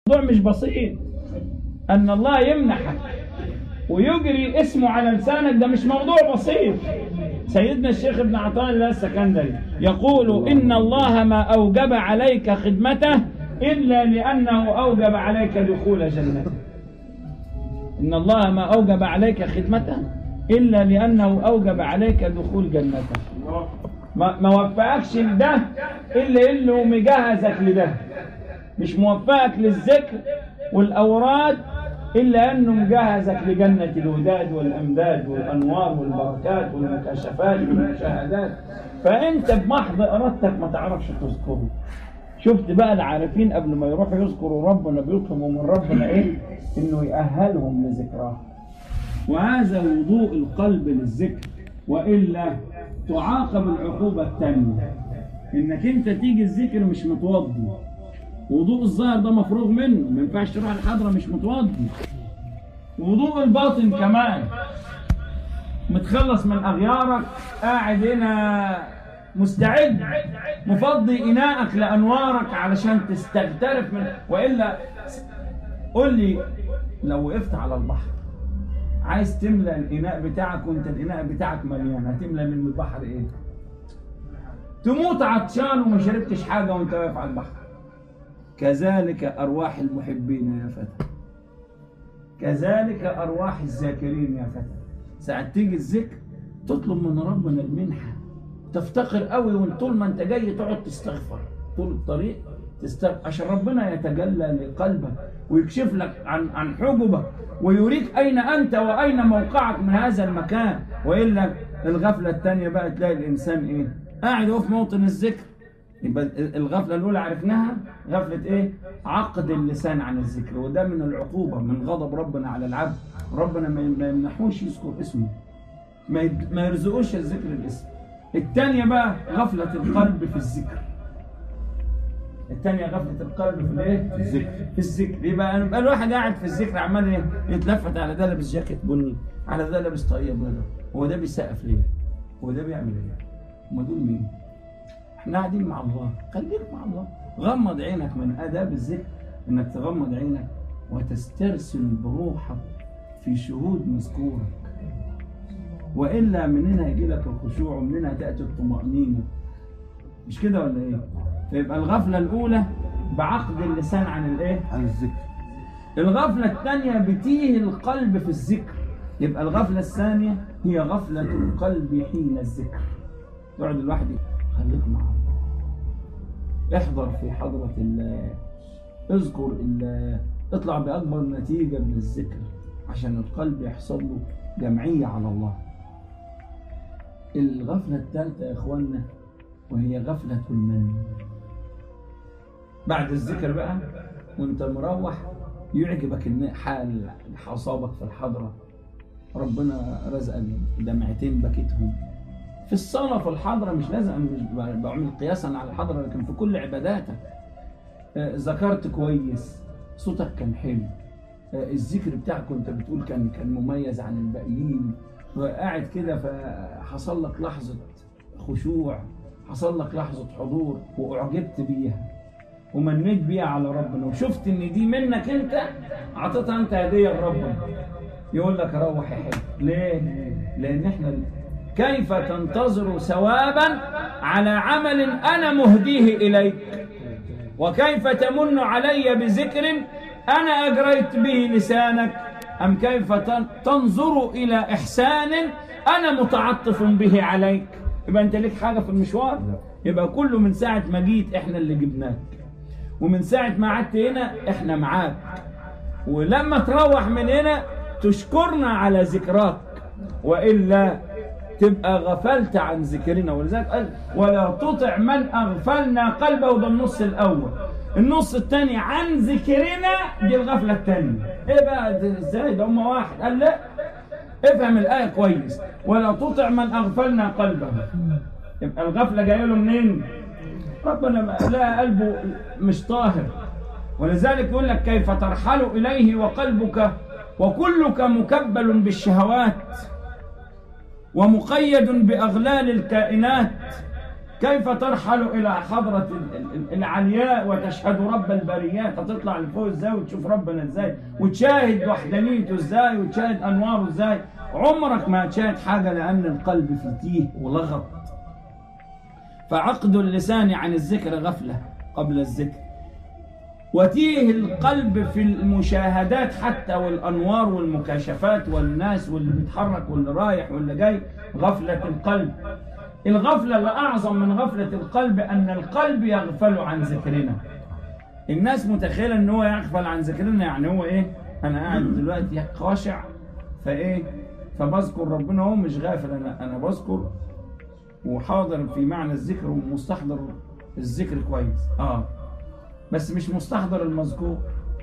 الموضوع مش بسيط أن الله يمنحك ويجري اسمه على لسانك ده مش موضوع بسيط سيدنا الشيخ ابن عطاء الله السكندري يقول إن الله ما أوجب عليك خدمته إلا لأنه أوجب عليك دخول جنته إن الله ما أوجب عليك خدمته إلا لأنه أوجب عليك دخول جنته ما, ما وفقكش لده إلا إنه مجهزك لده مش موفقك للذكر والأوراد إلا أنه مجهزك لجنة الوداد والأمداد والأنوار والبركات والمكاشفات والمشاهدات فأنت بمحض إرادتك ما تعرفش تذكره شفت بقى العارفين قبل ما يروحوا يذكروا ربنا بيطلبوا من ربنا إيه؟ إنه يأهلهم لذكراه وهذا وضوء القلب للذكر وإلا تعاقب العقوبة الثانية إنك أنت تيجي الذكر مش متوضي وضوء الظاهر ده مفروغ منه ما ينفعش تروح الحضرة مش متوضي وضوء الباطن كمان متخلص من أغيارك قاعد هنا مستعد مفضي إناءك لأنوارك علشان تستغترف من وإلا قول لي لو وقفت على البحر عايز تملى الإناء بتاعك وانت الإناء بتاعك مليان هتملى من البحر إيه؟ تموت عطشان وما شربتش حاجة وانت واقف على البحر كذلك أرواح المحبين يا فتى كذلك أرواح الذاكرين يا فتى ساعة تيجي الذكر تطلب من ربنا المنحة تفتقر قوي وطول ما انت جاي تقعد تستغفر طول الطريق تستغفر عشان ربنا يتجلى لقلبك ويكشف لك عن عن حجبك ويريك أين أنت وأين موقعك من هذا المكان وإلا الغفلة الثانية بقى تلاقي الإنسان إيه قاعد هو في موطن الذكر يبقى الغفلة الأولى عرفناها غفلة إيه؟ عقد اللسان عن الذكر وده من العقوبة من غضب ربنا على العبد ربنا ما يمنحوش يذكر اسمه ما ما يرزقوش الذكر الاسم الثانية بقى غفلة القلب في الذكر الثانية غفلة القلب في الايه؟ في الذكر في الذكر يبقى يبقى الواحد قاعد في الذكر عمال ايه؟ يتلفت على ده لابس جاكيت بني على ده لابس طاقية بيضاء هو ده بيسقف ليه؟ هو ده بيعمل ايه؟ هم دول مين؟ احنا قاعدين مع الله خليك مع الله غمض عينك من اداب الذكر انك تغمض عينك وتسترسل بروحك في شهود مذكورك والا من هنا يجي لك الخشوع ومن هنا تاتي الطمانينه مش كده ولا ايه فيبقى الغفله الاولى بعقد اللسان عن الايه عن الذكر الغفله الثانيه بتيه القلب في الذكر يبقى الغفله الثانيه هي غفله القلب حين الذكر يقعد الواحد خليك مع الله احضر في حضرة الله اذكر الله اطلع بأكبر نتيجة من الذكر عشان القلب يحصل له جمعية على الله الغفلة الثالثة يا اخوانا وهي غفلة المن بعد الذكر بقى وانت مروح يعجبك ان حال حصابك في الحضرة ربنا رزقك دمعتين بكيتهم في الصلاة في الحضرة مش لازم مش بعمل قياسا على الحضرة لكن في كل عباداتك آه، ذكرت كويس صوتك كان حلو آه، الذكر بتاعك كنت بتقول كان كان مميز عن الباقيين وقاعد كده فحصل لك لحظة خشوع حصل لك لحظة حضور وأعجبت بيها ومنيت بيها على ربنا وشفت ان دي منك انت اعطيتها انت هدية لربنا يقول لك روح يا حلو ليه؟ لان احنا كيف تنتظر ثوابا على عمل انا مهديه اليك وكيف تمن علي بذكر انا اجريت به لسانك ام كيف تن- تنظر الى احسان انا متعطف به عليك يبقى انت ليك حاجه في المشوار يبقى كله من ساعه ما جيت احنا اللي جبناك ومن ساعه ما قعدت هنا احنا معاك ولما تروح من هنا تشكرنا على ذكراك والا تبقى غفلت عن ذكرنا ولذلك قال ولا تطع من اغفلنا قلبه ده النص الاول النص الثاني عن ذكرنا دي الغفله الثانيه ايه بقى ده ازاي ده هم واحد قال لا افهم الايه كويس ولا تطع من اغفلنا قلبه يبقى الغفله جايه له منين ربنا ما- لا قلبه مش طاهر ولذلك يقول لك كيف ترحل اليه وقلبك وكلك مكبل بالشهوات ومقيد باغلال الكائنات كيف ترحل إلى حضرة العلياء وتشهد رب البريات هتطلع لفوق ازاي وتشوف ربنا ازاي وتشاهد وحدانيته ازاي وتشاهد أنواره ازاي عمرك ما تشاهد حاجة لأن القلب فيه تيه ولغط فعقد اللسان عن الذكر غفلة قبل الذكر وتيه القلب في المشاهدات حتى والأنوار والمكاشفات والناس واللي بيتحرك واللي رايح واللي جاي غفلة القلب الغفلة اللي أعظم من غفلة القلب أن القلب يغفل عن ذكرنا الناس متخيلة أن هو يغفل عن ذكرنا يعني هو إيه أنا قاعد دلوقتي خاشع فإيه فبذكر ربنا هو مش غافل أنا أنا بذكر وحاضر في معنى الذكر ومستحضر الذكر كويس آه بس مش مستحضر المذكور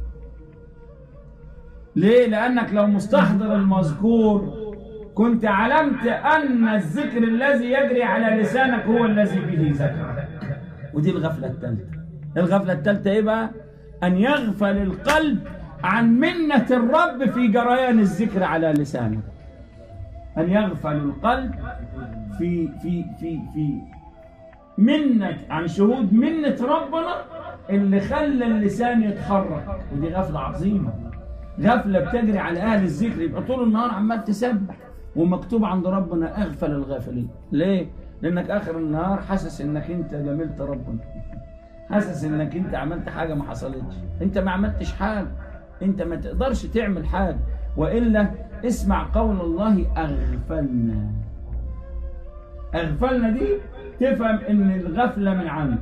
ليه لأنك لو مستحضر المذكور كنت علمت أن الذكر الذي يجري على لسانك هو الذي به ذكرك ودي الغفلة الثالثة الغفلة الثالثة إيه بقى أن يغفل القلب عن منة الرب في جريان الذكر على لسانك أن يغفل القلب في في في في منة عن شهود منة ربنا اللي خلى اللسان يتحرك ودي غفلة عظيمة غفلة بتجري على أهل الذكر يبقى طول النهار عمال تسبح ومكتوب عند ربنا اغفل الغافلين ليه؟ لأنك آخر النهار حاسس إنك أنت جملت ربنا حاسس إنك أنت عملت حاجة ما حصلتش أنت ما عملتش حاجة أنت ما تقدرش تعمل حاجة وإلا اسمع قول الله أغفلنا أغفلنا دي تفهم إن الغفلة من عنده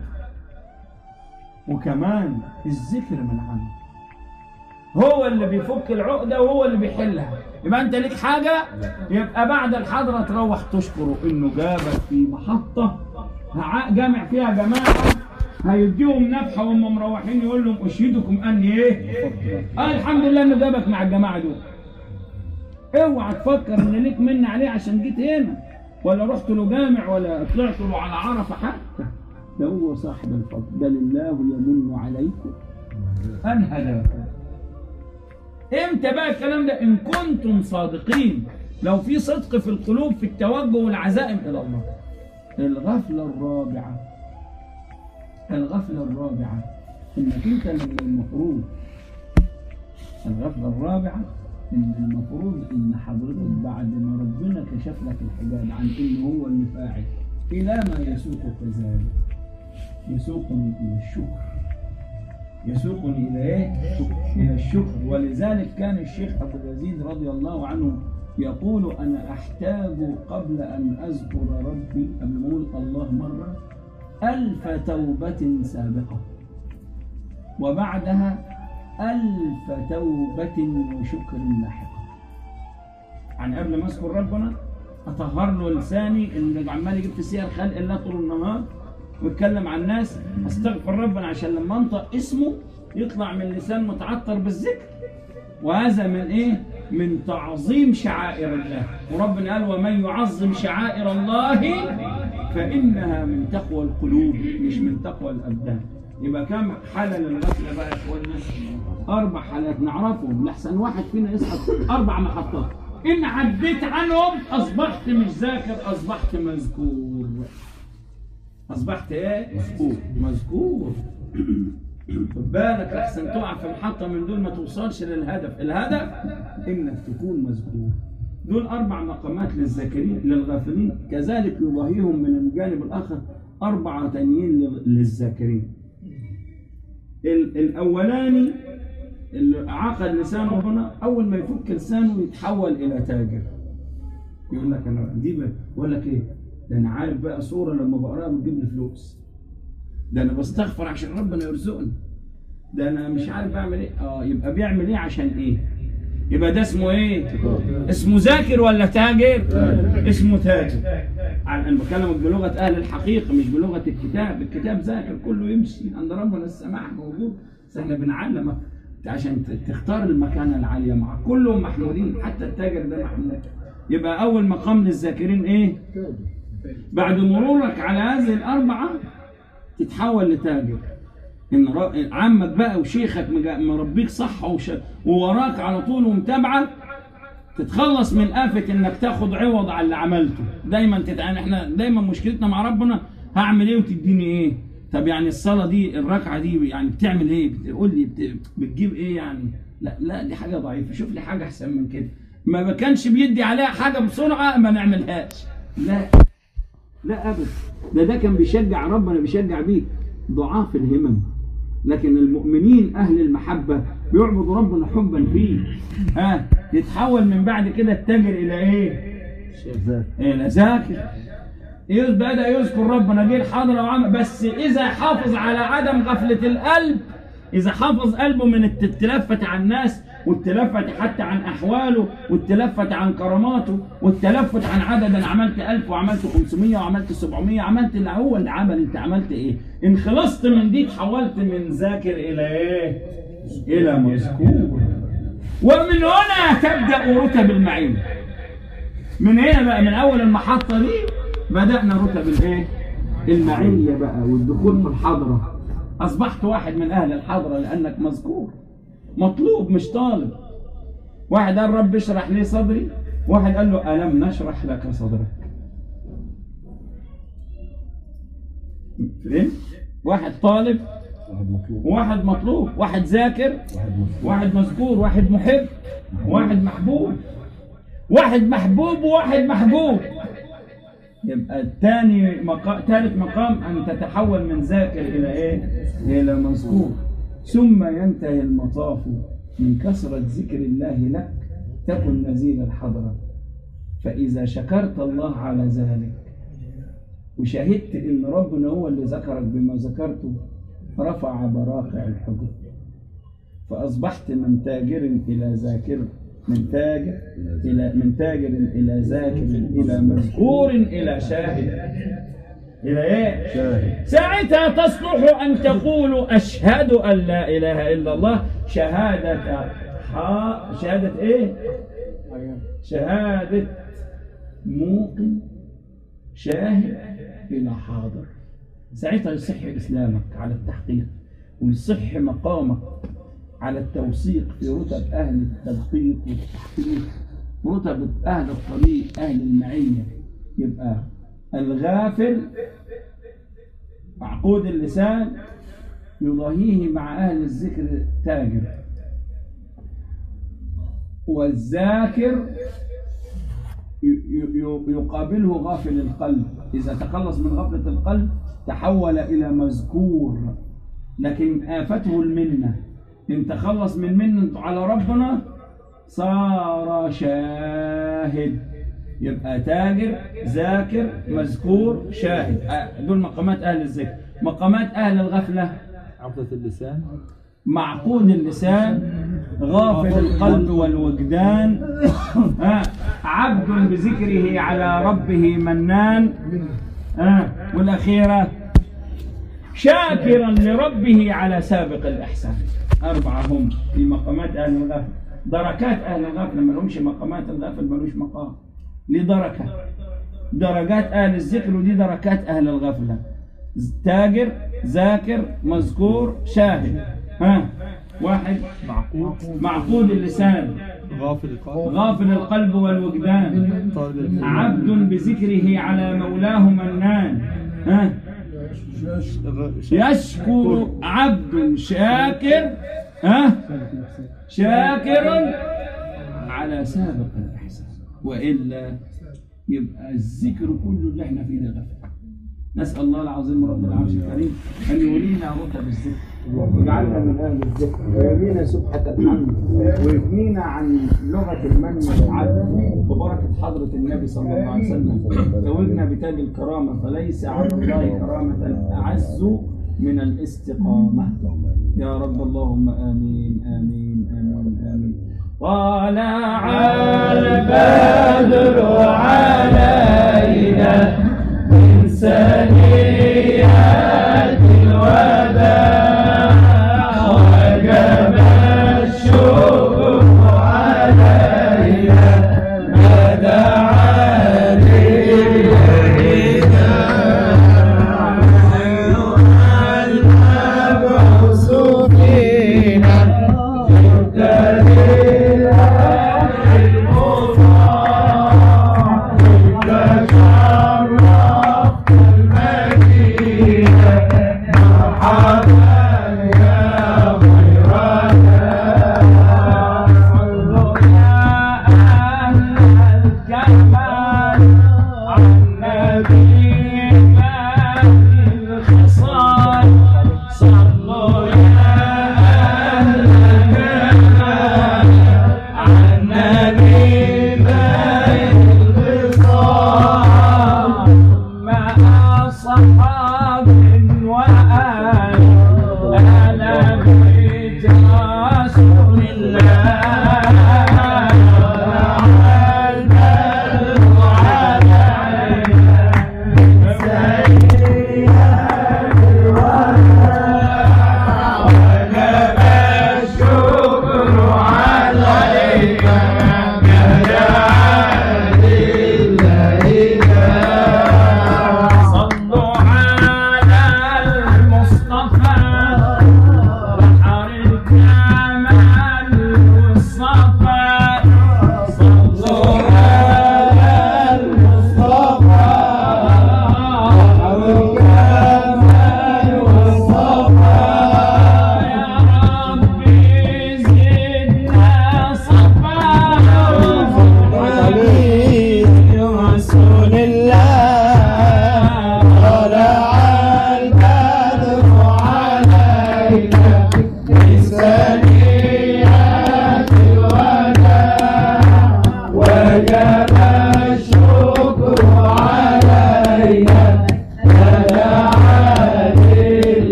وكمان الذكر من عنده هو اللي بيفك العقدة وهو اللي بيحلها يبقى انت ليك حاجة يبقى بعد الحضرة تروح تشكره انه جابك في محطة جامع فيها جماعة هيديهم نفحة وهم مروحين يقول لهم اشهدكم اني ايه اه الحمد لله انه جابك مع الجماعة دول اوعى تفكر ان ليك من عليه عشان جيت هنا ولا رحت له جامع ولا طلعت له على عرفة حتى ده هو صاحب الفضل بل الله يمن عليكم ان هداكم امتى بقى الكلام ده ان كنتم صادقين لو في صدق في القلوب في التوجه والعزائم الى الله الغفله الرابعه الغفله الرابعه انك انت من المفروض الغفله الرابعه ان المفروض ان حضرتك بعد ما ربنا كشف لك الحجاب عن انه هو اللي فاعل الى ما يسوقك ذلك يسوقني الى الشكر يسوقني إلى إيه؟ إلى الشكر ولذلك كان الشيخ أبو يزيد رضي الله عنه يقول أنا أحتاج قبل أن أذكر ربي قبل ما أقول الله مرة ألف توبة سابقة وبعدها ألف توبة وشكر لاحقة يعني قبل ما أذكر ربنا أطهر له لساني اللي عمال يجيب في سير خلق الله طول النهار ويتكلم عن الناس استغفر ربنا عشان لما انطق اسمه يطلع من لسان متعطر بالذكر وهذا من ايه من تعظيم شعائر الله وربنا قال ومن يعظم شعائر الله فانها من تقوى القلوب مش من تقوى الابدان يبقى كم حاله للغفله بقى يا اخوانا اربع حالات نعرفهم لحسن واحد فينا يسقط اربع محطات ان عديت عنهم اصبحت مش ذاكر اصبحت مذكور اصبحت ايه مذكور مذكور خد بالك احسن تقع في محطه من دول ما توصلش للهدف الهدف انك تكون مذكور دول اربع مقامات للذاكرين للغافلين كذلك يضاهيهم من الجانب الاخر اربعه تانيين للذاكرين الاولاني اللي عقد لسانه هنا اول ما يفك لسانه يتحول الى تاجر يقول لك انا دي بقول لك ايه ده انا عارف بقى صوره لما بقراها بتجيب لي فلوس ده انا بستغفر عشان ربنا يرزقني ده انا مش عارف بعمل ايه اه يبقى بيعمل ايه عشان ايه يبقى ده اسمه ايه اسمه ذاكر ولا تاجر اسمه تاجر انا بكلمك بلغه اهل الحقيقه مش بلغه الكتاب الكتاب ذاكر كله يمشي عند ربنا السماح موجود بس احنا بنعلمك عشان تختار المكانه العاليه معك كلهم محمودين حتى التاجر ده محمود يبقى اول مقام للذاكرين ايه بعد مرورك على هذه الأربعة تتحول لتاجر إن عمك بقى وشيخك مربيك صح وش... ووراك على طول ومتابعك تتخلص من آفة إنك تاخد عوض على اللي عملته دايما تتعامل احنا دايما مشكلتنا مع ربنا هعمل ايه وتديني ايه طب يعني الصلاه دي الركعه دي يعني بتعمل ايه بتقول لي بت... بتجيب ايه يعني لا لا دي حاجه ضعيفه شوف لي حاجه احسن من كده ما ما كانش بيدي عليها حاجه بسرعه ما نعملهاش لا لا ابدا ده ده كان بيشجع ربنا بيشجع بيه ضعاف الهمم لكن المؤمنين اهل المحبه بيعبدوا ربنا حبا فيه ها يتحول من بعد كده التاجر الى ايه؟ الى ذاكر يز- بدا يذكر ربنا جه الحاضره وعمل بس اذا حافظ على عدم غفله القلب اذا حافظ قلبه من الت- التلفت عن الناس والتلفت حتى عن احواله والتلفت عن كراماته والتلفت عن عدد انا عملت 1000 وعملت 500 وعملت 700 عملت اللي هو اللي عمل انت عملت ايه ان خلصت من دي تحولت من ذاكر الى ايه الى مذكور ومن هنا تبدا رتب المعيه من هنا بقى من اول المحطه دي بدانا رتب الايه المعيه بقى والدخول في الحضره اصبحت واحد من اهل الحضره لانك مذكور مطلوب مش طالب واحد قال رب اشرح لي صدري واحد قال له الم نشرح لك صدرك فهمت واحد طالب واحد مطلوب واحد مطلوب واحد ذاكر واحد مطلوب واحد مذكور واحد محب واحد محبوب واحد محبوب وواحد محبوب يبقى الثاني مقام ثالث مقام ان تتحول من ذاكر الى ايه؟ الى مذكور ثم ينتهي المطاف من كثرة ذكر الله لك تكن نزيل الحضرة فإذا شكرت الله على ذلك وشهدت إن ربنا هو اللي ذكرك بما ذكرته رفع براقع الحجب فأصبحت من تاجر إلى ذاكر من تاجر إلى من تاجر إلى ذاكر إلى مذكور إلى شاهد إلى إيه؟ شاهد ساعتها تصلح أن تقول أشهد أن لا إله إلا الله شهادة حا شهادة إيه؟ شهادة موقن شاهد إلى حاضر ساعتها يصح إسلامك على التحقيق ويصح مقامك على التوثيق في رتب أهل التدقيق والتحقيق رتب أهل الطريق أهل المعية يبقى الغافل معقود اللسان يضاهيه مع أهل الذكر تاجر والذاكر ي- ي- يقابله غافل القلب إذا تخلص من غفلة القلب تحول إلى مذكور لكن آفته المنة إن تخلص من منة على ربنا صار شاهد يبقى تاجر ذاكر مذكور شاهد آه، دول مقامات أهل الذكر مقامات أهل الغفلة عقدة اللسان معقود اللسان غافل القلب والوجدان آه، عبد بذكره على ربه منان آه، والأخيرة شاكرا لربه على سابق الإحسان أربعة هم في مقامات أهل الغفل دركات أهل الغفلة ما لهمش مقامات الغفل ملوش مقام ليه دركة درجات أهل الذكر ودي دركات أهل الغفلة تاجر ذاكر مذكور شاهد ها واحد معقود معقود اللسان غافل القلب غافل القلب والوجدان طالب العلم. عبد بذكره على مولاه منان ها يشكر عبد شاكر ها شاكر على سابق الإحسان وإلا يبقى الذكر كله اللي احنا فيه ده غفل نسأل الله العظيم رب العرش الكريم أن يولينا رتب الذكر ويجعلنا من أهل الذكر ويولينا سبحة الحمد ويغنينا عن لغة المن والعدل ببركة حضرة النبي صلى الله عليه وسلم زودنا بتاج الكرامة فليس على الله كرامة أعز من الاستقامة يا رب اللهم آمين آمين آمين آمين طلع البدر علينا من سنيات الوداع وجب الشكر علينا ما دعا المبعوث فينا جئت لله المطاع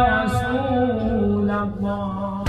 رسول الله